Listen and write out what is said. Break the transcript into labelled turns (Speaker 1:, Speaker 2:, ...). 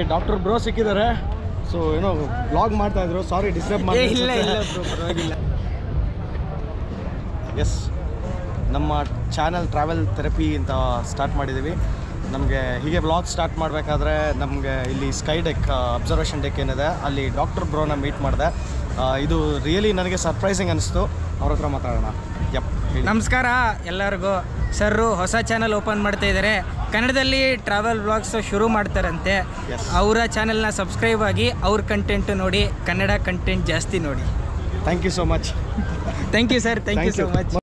Speaker 1: Doctor bro ಸಿಕ್ಕಿದ್ದಾರೆ so ಏನೋ blog ಮಾಡ್ತಾ ಇದ್ರು ಸಾರಿ ಡಿಸ್ಟರ್ಬ್
Speaker 2: ಏ, ಇಲ್ಲ ಇಲ್ಲ bro, ಪರವಾಗಿಲ್ಲ
Speaker 1: ಎಸ್ ನಮ್ಮ ಚಾನಲ್ ಟ್ರಾವೆಲ್ ಥೆರಪಿ ಅಂತ ಸ್ಟಾರ್ಟ್ ಮಾಡಿದ್ದೀವಿ ನಮಗೆ ಹೀಗೆ ಬ್ಲಾಗ್ ಸ್ಟಾರ್ಟ್ ಮಾಡಬೇಕಾದ್ರೆ ನಮಗೆ ಇಲ್ಲಿ ಸ್ಕೈ ಡೆಕ್ ಅಬ್ಸರ್ವೇಷನ್ ಡೆಕ್ ಏನಿದೆ ಅಲ್ಲಿ ಡಾಕ್ಟರ್ ಬ್ರೋನ ಮೀಟ್ ಮಾಡಿದೆ ಇದು ರಿಯಲಿ ನನಗೆ ಸರ್ಪ್ರೈಸಿಂಗ್ ಅನಿಸ್ತು ಅವ್ರ ಹತ್ರ ಮಾತಾಡೋಣ ಯಪ್ ಹೇಳಿ
Speaker 2: ನಮಸ್ಕಾರ ಎಲ್ಲರಿಗೂ ಸರ್ರು ಹೊಸ ಚಾನಲ್ ಓಪನ್ ಮಾಡ್ತಾ ಇದ್ದಾರೆ ಕನ್ನಡದಲ್ಲಿ ಟ್ರಾವೆಲ್ ಬ್ಲಾಗ್ಸ್ ಶುರು ಮಾಡ್ತಾರಂತೆ
Speaker 1: Yes.
Speaker 2: ಅವರ ಚಾನೆಲ್ನ ಸಬ್ಸ್ಕ್ರೈಬ್ ಆಗಿ ಅವ್ರ ಕಂಟೆಂಟ್ ನೋಡಿ ಕನ್ನಡ ಕಂಟೆಂಟ್ ಜಾಸ್ತಿ ನೋಡಿ
Speaker 1: thank you so much
Speaker 2: thank you sir thank you
Speaker 1: Thank
Speaker 2: so
Speaker 1: you.
Speaker 2: Much